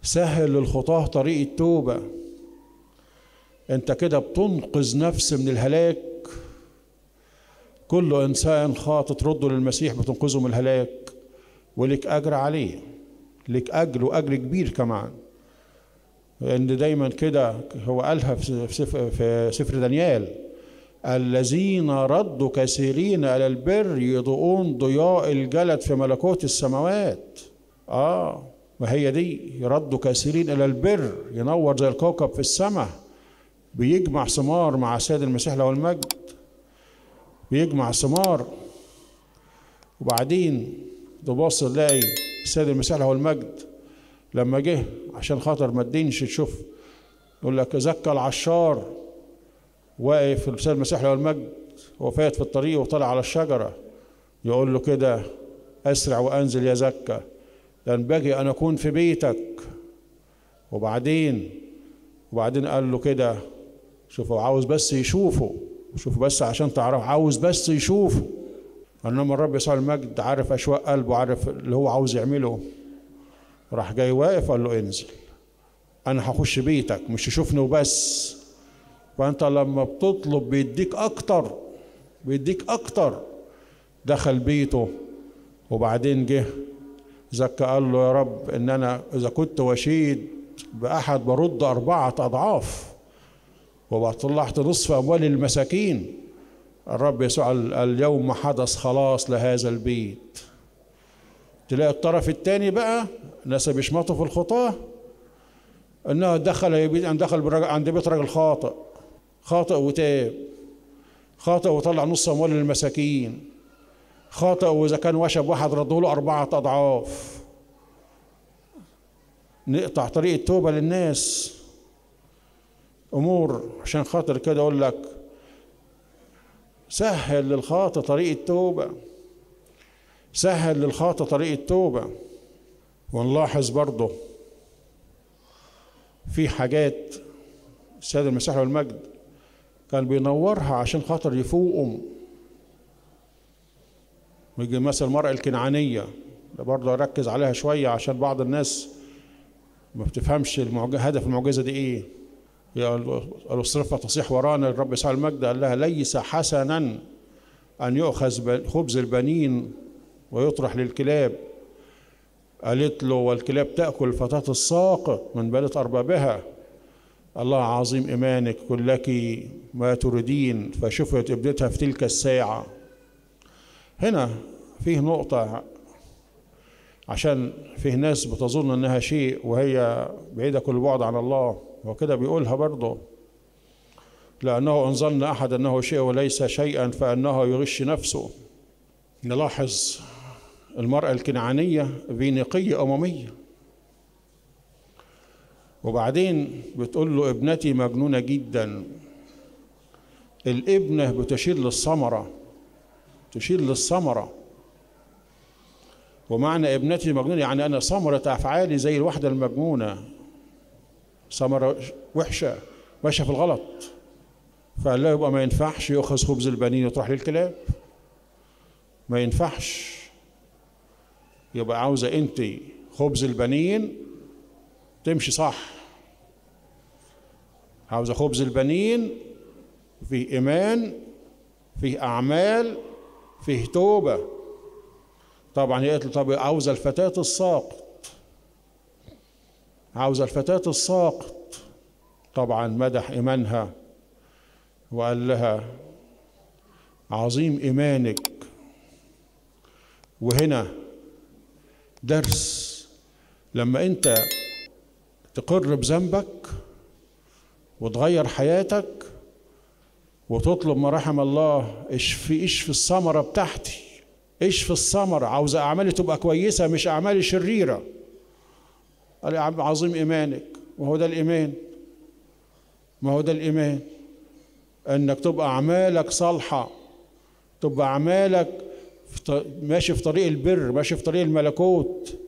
سهل للخطاه طريق التوبه انت كده بتنقذ نفس من الهلاك كل انسان خاطئ ترده للمسيح بتنقذه من الهلاك ولك اجر عليه لك اجر واجر كبير كمان لان دايما كده هو قالها في سفر, في سفر دانيال الذين ردوا كثيرين على البر يضوءون ضياء الجلد في ملكوت السماوات اه ما هي دي يردوا كثيرين الى البر ينور زي الكوكب في السماء بيجمع ثمار مع سيد المسيح له المجد بيجمع ثمار وبعدين تبص تلاقي السيد المسيح له المجد لما جه عشان خاطر ما الدينش تشوف يقول لك زكى العشار واقف السيد المسيح له المجد هو فات في الطريق وطلع على الشجرة يقول له كده أسرع وأنزل يا زكى ينبغي أن أكون في بيتك وبعدين وبعدين قال له كده شوفوا عاوز بس يشوفه شوف بس عشان تعرف عاوز بس يشوفه انما الرب يسوع المجد عارف اشواق قلبه عارف اللي هو عاوز يعمله راح جاي واقف قال له انزل انا هخش بيتك مش تشوفني وبس فانت لما بتطلب بيديك اكتر بيديك اكتر دخل بيته وبعدين جه زكى قال له يا رب ان انا اذا كنت وشيد باحد برد اربعه اضعاف وطلعت نصف اموال المساكين الرب يسوع اليوم حدث خلاص لهذا البيت تلاقي الطرف الثاني بقى ناس بيشمطوا في الخطاه انه دخل دخل عند بيت راجل خاطئ خاطئ وتاب خاطئ وطلع نص اموال المساكين خاطئ واذا كان وشب واحد رده له اربعه اضعاف نقطع طريق التوبه للناس امور عشان خاطر كده اقول لك سهل للخاطئ طريق التوبه سهل للخاطئ طريق التوبه ونلاحظ برضه في حاجات السيد المسيح والمجد كان بينورها عشان خاطر يفوقهم يجي مثل المرأة الكنعانية ده برضه أركز عليها شوية عشان بعض الناس ما بتفهمش المعجزة هدف المعجزة دي إيه قالوا اصرفها تصيح ورانا الرب يسوع المجد قال لها ليس حسنا أن يؤخذ خبز البنين ويطرح للكلاب قالت له والكلاب تأكل فتاة الساقط من بلد أربابها الله عظيم إيمانك كن لك ما تريدين فشفت ابنتها في تلك الساعة هنا فيه نقطة عشان فيه ناس بتظن انها شيء وهي بعيدة كل بعد عن الله وكده بيقولها برضه لأنه إن ظن أحد أنه شيء وليس شيئا فأنه يغش نفسه نلاحظ المرأة الكنعانية فينيقية أممية وبعدين بتقول له ابنتي مجنونة جدا الابنة بتشير للثمرة تشير للثمرة ومعنى ابنتي مجنونة يعني أنا ثمرة أفعالي زي الوحدة المجنونة ثمرة وحشة ماشية في الغلط فقال له يبقى ما ينفعش يؤخذ خبز البنين وتروح للكلاب ما ينفعش يبقى عاوزة أنت خبز البنين تمشي صح عاوزة خبز البنين فيه إيمان فيه أعمال فيه توبة طبعا هي قالت له طب عاوزة الفتاة الساقط عاوزة الفتاة الساقط طبعا مدح إيمانها وقال لها عظيم إيمانك وهنا درس لما أنت تقر بذنبك وتغير حياتك وتطلب مراحم الله اشفي اشفي الثمره بتاعتي اشفي الثمره عاوز اعمالي تبقى كويسه مش اعمالي شريره قال يا عم عظيم ايمانك وهو ده الايمان ما هو ده الايمان انك تبقى اعمالك صالحه تبقى اعمالك ماشي في طريق البر ماشي في طريق الملكوت